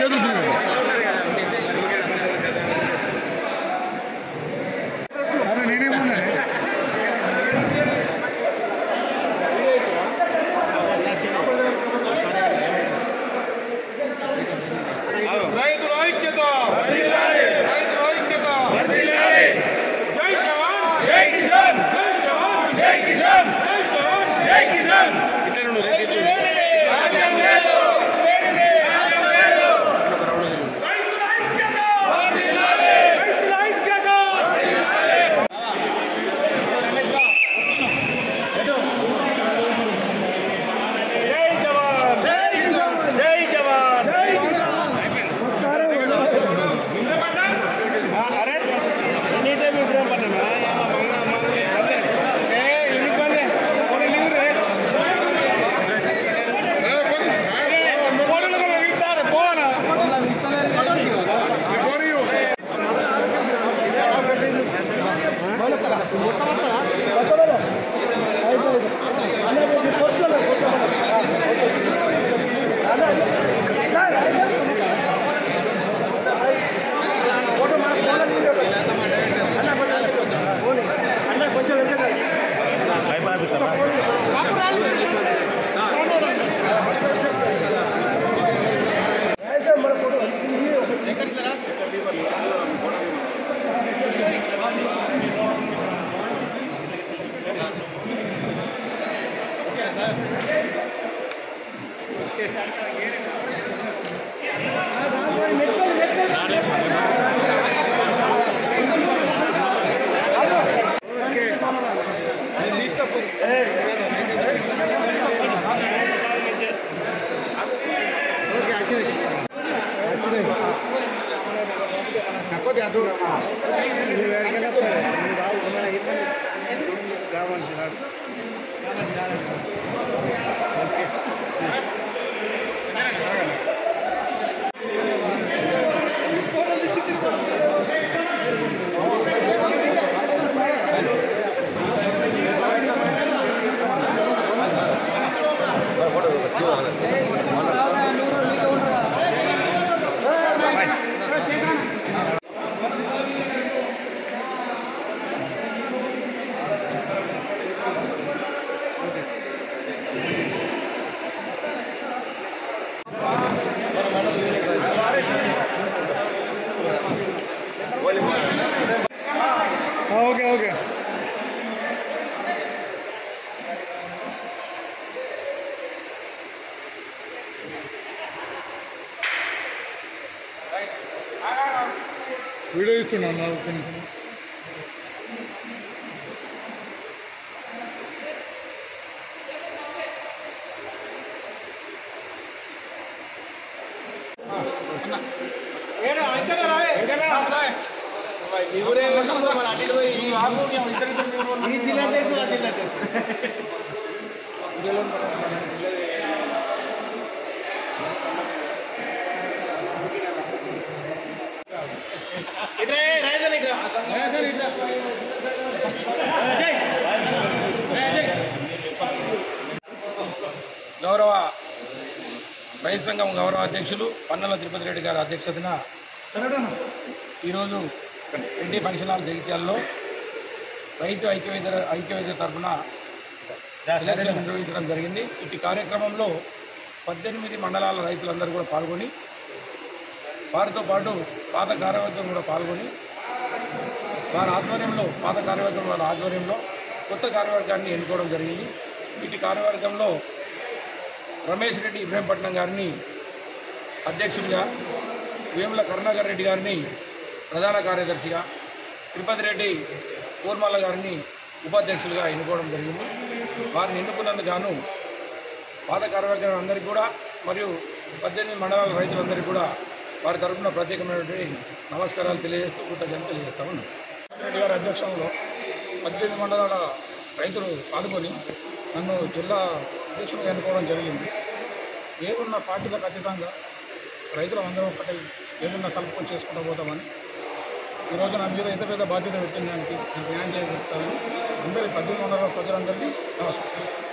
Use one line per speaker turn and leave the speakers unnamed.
చేతులు తిరిగి అరే నేనేమన్నా
రైతుల ఐక్యత రైతుల ఐక్యత జై జవాన్ జై కిసాన్ జై జవాన్ జై కిసాన్ జై జవాన్ జై కిసాన్ రాజ్యం లేదు రాజ్యం లేదు రైతుల ఐక్యత రైతుల ఐక్యత జై జవాన్ జై కిసాన్ జై జవాన్ జై అరే ఎనీ టైం ఇబ్రాహిం పడ్డా మంగ మంగ ఏ ఎన్ని పల్లె కొన్ని లీవ్ రే పోలీలు కూడా వింటారు పోనా
ఓకే ఓకే వీడియో ఇస్తున్నాను నాకు కొంచెం
ఊరే మరి అటు పోయి ఈ జిల్లా దేశం ఆ జిల్లా దేశం ఇట్రా రైజన్ ఇట్రా
గౌరవ రైతు సంఘం గౌరవ అధ్యక్షులు పన్నెల తిరుపతి రెడ్డి గారి అధ్యక్షతన ఈరోజు రెడ్డి ఫంక్షన్ హాల్ జగిత్యాలలో రైతు ఐక్యవేద ఐక్యవేద తరఫున ఎలక్షన్ నిర్వహించడం జరిగింది ఇటు కార్యక్రమంలో పద్దెనిమిది మండలాల రైతులందరూ కూడా పాల్గొని వారితో పాటు పాత కార్యవర్గం కూడా పాల్గొని వారి ఆధ్వర్యంలో పాత కార్యవర్గం వారి ఆధ్వర్యంలో కొత్త కార్యవర్గాన్ని ఎన్నుకోవడం జరిగింది ఇటు కార్యవర్గంలో రమేష్ రెడ్డి ఇబ్రహీంపట్నం గారిని అధ్యక్షుడిగా వేముల కరుణాకర్ రెడ్డి గారిని ప్రధాన కార్యదర్శిగా తిరుపతి రెడ్డి కూర్మల్ల గారిని ఉపాధ్యక్షులుగా ఎన్నుకోవడం జరిగింది వారిని ఎన్నుకున్నందుకు గాను పాత కార్యవర్గం అందరికీ కూడా మరియు పద్దెనిమిది మండలాల రైతులందరికీ కూడా వారి తరఫున ప్రత్యేకమైనటువంటి నమస్కారాలు తెలియజేస్తూ కృతజ్ఞతలు తెలియజేస్తామని రెడ్డి గారి అధ్యక్షంలో పద్దెనిమిది మండలాల రైతులు పాల్గొని నన్ను జిల్లా అధ్యక్షులుగా ఎన్నుకోవడం జరిగింది ఏదున్న పార్టీలో ఖచ్చితంగా రైతులు అందరం ఒకటి ఏదున్నా కలుపుకొని చేసుకుంటూ పోతామని ఈరోజు నా మీద ఎంత పెద్ద బాధ్యత పెట్టిన దానికి నాకు న్యాయం చేయగలుగుతామని అందరి పద్దెనిమిది వందల ప్రజలందరికీ నమస్కారం